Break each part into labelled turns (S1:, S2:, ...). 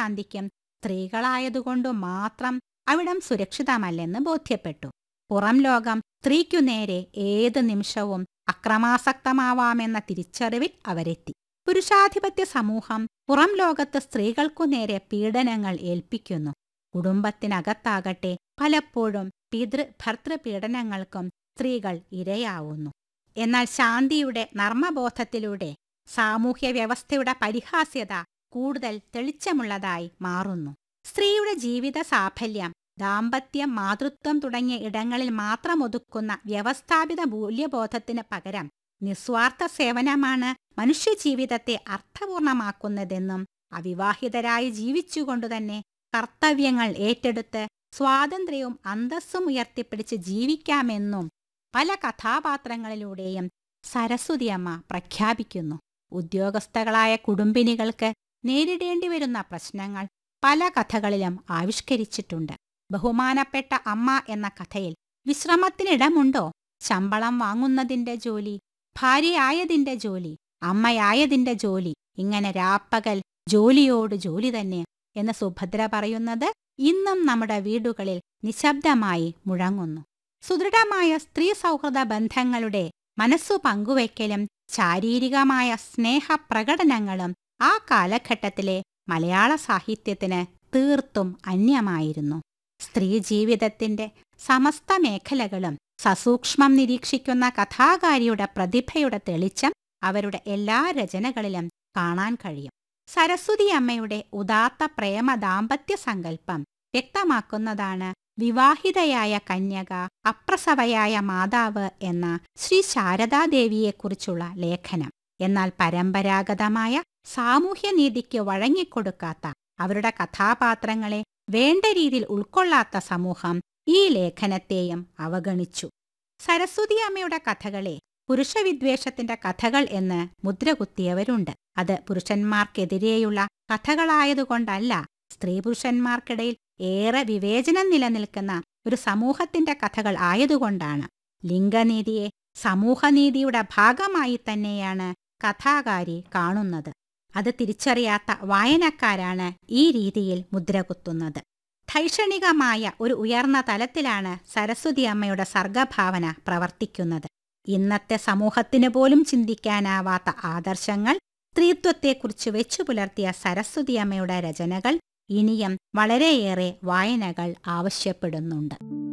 S1: ശാന്തിക്കും സ്ത്രീകളായതുകൊണ്ടു മാത്രം അവിടം സുരക്ഷിതമല്ലെന്ന് ബോധ്യപ്പെട്ടു പുറം ലോകം സ്ത്രീക്കു നേരെ ഏത് നിമിഷവും അക്രമാസക്തമാവാമെന്ന തിരിച്ചറിവിൽ അവരെത്തി പുരുഷാധിപത്യ സമൂഹം പുറം ലോകത്ത് സ്ത്രീകൾക്കു നേരെ പീഡനങ്ങൾ ഏൽപ്പിക്കുന്നു കുടുംബത്തിനകത്താകട്ടെ പലപ്പോഴും പിതൃ ഭർത്തൃപീഡനങ്ങൾക്കും സ്ത്രീകൾ ഇരയാവുന്നു എന്നാൽ ശാന്തിയുടെ നർമ്മബോധത്തിലൂടെ സാമൂഹ്യ വ്യവസ്ഥയുടെ പരിഹാസ്യത കൂടുതൽ തെളിച്ചമുള്ളതായി മാറുന്നു സ്ത്രീയുടെ ജീവിത സാഫല്യം ദാമ്പത്യം മാതൃത്വം തുടങ്ങിയ ഇടങ്ങളിൽ മാത്രം ഒതുക്കുന്ന വ്യവസ്ഥാപിത മൂല്യബോധത്തിന് പകരം നിസ്വാർത്ഥ സേവനമാണ് മനുഷ്യജീവിതത്തെ അർത്ഥപൂർണമാക്കുന്നതെന്നും അവിവാഹിതരായി ജീവിച്ചുകൊണ്ടുതന്നെ കർത്തവ്യങ്ങൾ ഏറ്റെടുത്ത് സ്വാതന്ത്ര്യവും അന്തസ്സും ഉയർത്തിപ്പിടിച്ച് ജീവിക്കാമെന്നും പല കഥാപാത്രങ്ങളിലൂടെയും സരസ്വതിയമ്മ പ്രഖ്യാപിക്കുന്നു ഉദ്യോഗസ്ഥകളായ കുടുംബിനികൾക്ക് നേരിടേണ്ടി വരുന്ന പ്രശ്നങ്ങൾ പല കഥകളിലും ആവിഷ്കരിച്ചിട്ടുണ്ട് ബഹുമാനപ്പെട്ട അമ്മ എന്ന കഥയിൽ വിശ്രമത്തിനിടമുണ്ടോ ശമ്പളം വാങ്ങുന്നതിന്റെ ജോലി ഭാര്യയായതിന്റെ ജോലി അമ്മയായതിന്റെ ജോലി ഇങ്ങനെ രാപ്പകൽ ജോലിയോട് ജോലി തന്നെ എന്ന് സുഭദ്ര പറയുന്നത് ഇന്നും നമ്മുടെ വീടുകളിൽ നിശബ്ദമായി മുഴങ്ങുന്നു സുദൃഢമായ സ്ത്രീ സൗഹൃദ ബന്ധങ്ങളുടെ മനസ്സു പങ്കുവയ്ക്കലും ശാരീരികമായ സ്നേഹപ്രകടനങ്ങളും ആ കാലഘട്ടത്തിലെ മലയാള സാഹിത്യത്തിന് തീർത്തും അന്യമായിരുന്നു സ്ത്രീ ജീവിതത്തിന്റെ സമസ്ത മേഖലകളും സസൂക്ഷ്മം നിരീക്ഷിക്കുന്ന കഥാകാരിയുടെ പ്രതിഭയുടെ തെളിച്ചം അവരുടെ എല്ലാ രചനകളിലും കാണാൻ കഴിയും സരസ്വതി അമ്മയുടെ ഉദാത്ത പ്രേമ ദാമ്പത്യ സങ്കല്പം വ്യക്തമാക്കുന്നതാണ് വിവാഹിതയായ കന്യക അപ്രസവയായ മാതാവ് എന്ന ശ്രീ ശാരദാദേവിയെക്കുറിച്ചുള്ള ലേഖനം എന്നാൽ പരമ്പരാഗതമായ സാമൂഹ്യനീതിക്ക് വഴങ്ങിക്കൊടുക്കാത്ത അവരുടെ കഥാപാത്രങ്ങളെ വേണ്ട രീതിയിൽ ഉൾക്കൊള്ളാത്ത സമൂഹം ഈ ലേഖനത്തെയും അവഗണിച്ചു സരസ്വതി അമ്മയുടെ കഥകളെ പുരുഷവിദ്വേഷത്തിന്റെ കഥകൾ എന്ന് മുദ്രകുത്തിയവരുണ്ട് അത് പുരുഷന്മാർക്കെതിരെയുള്ള കഥകളായതുകൊണ്ടല്ല സ്ത്രീ പുരുഷന്മാർക്കിടയിൽ ഏറെ വിവേചനം നിലനിൽക്കുന്ന ഒരു സമൂഹത്തിന്റെ കഥകൾ ആയതുകൊണ്ടാണ് ലിംഗനീതിയെ സമൂഹനീതിയുടെ ഭാഗമായി തന്നെയാണ് കഥാകാരി കാണുന്നത് അത് തിരിച്ചറിയാത്ത വായനക്കാരാണ് ഈ രീതിയിൽ മുദ്രകുത്തുന്നത് ധൈഷണികമായ ഒരു ഉയർന്ന തലത്തിലാണ് സരസ്വതി അമ്മയുടെ സർഗഭാവന പ്രവർത്തിക്കുന്നത് ഇന്നത്തെ സമൂഹത്തിന് പോലും ചിന്തിക്കാനാവാത്ത ആദർശങ്ങൾ സ്ത്രീത്വത്തെക്കുറിച്ച് വെച്ചു പുലർത്തിയ സരസ്വതി അമ്മയുടെ രചനകൾ ഇനിയും വളരെയേറെ വായനകൾ ആവശ്യപ്പെടുന്നുണ്ട്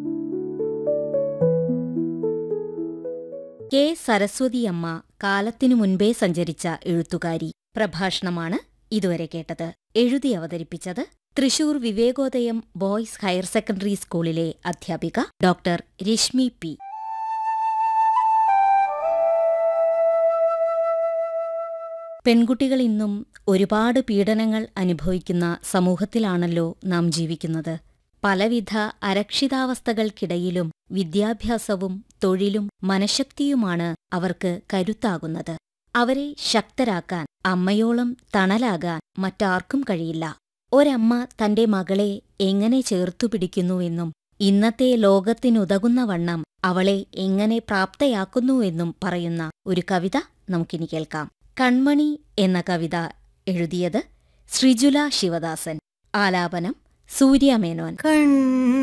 S2: കെ സരസ്വതിയമ്മ കാലത്തിനു മുൻപേ സഞ്ചരിച്ച എഴുത്തുകാരി പ്രഭാഷണമാണ് ഇതുവരെ കേട്ടത് എഴുതി അവതരിപ്പിച്ചത് Thrissur Vivekodayam boys higher secondary സ്കൂളിലെ അധ്യാപിക ഡോക്ടർ രശ്മി പി പെൺകുട്ടികൾ ഇന്നും ഒരുപാട് പീഡനങ്ങൾ അനുഭവിക്കുന്ന സമൂഹത്തിലാണല്ലോ നാം ജീവിക്കുന്നത് പലവിധ അരക്ഷിതാവസ്ഥകൾക്കിടയിലും വിദ്യാഭ്യാസവും തൊഴിലും മനഃശക്തിയുമാണ് അവർക്ക് കരുത്താകുന്നത് അവരെ ശക്തരാക്കാൻ അമ്മയോളം തണലാകാൻ മറ്റാർക്കും കഴിയില്ല ഒരമ്മ തന്റെ മകളെ എങ്ങനെ ചേർത്തുപിടിക്കുന്നുവെന്നും ഇന്നത്തെ ലോകത്തിനുതകുന്ന വണ്ണം അവളെ എങ്ങനെ പ്രാപ്തയാക്കുന്നുവെന്നും പറയുന്ന ഒരു കവിത നമുക്കിനി കേൾക്കാം കൺമണി എന്ന കവിത എഴുതിയത് ശ്രീജുല ശിവദാസൻ ആലാപനം സൂര്യമേനോൻ
S3: കൺ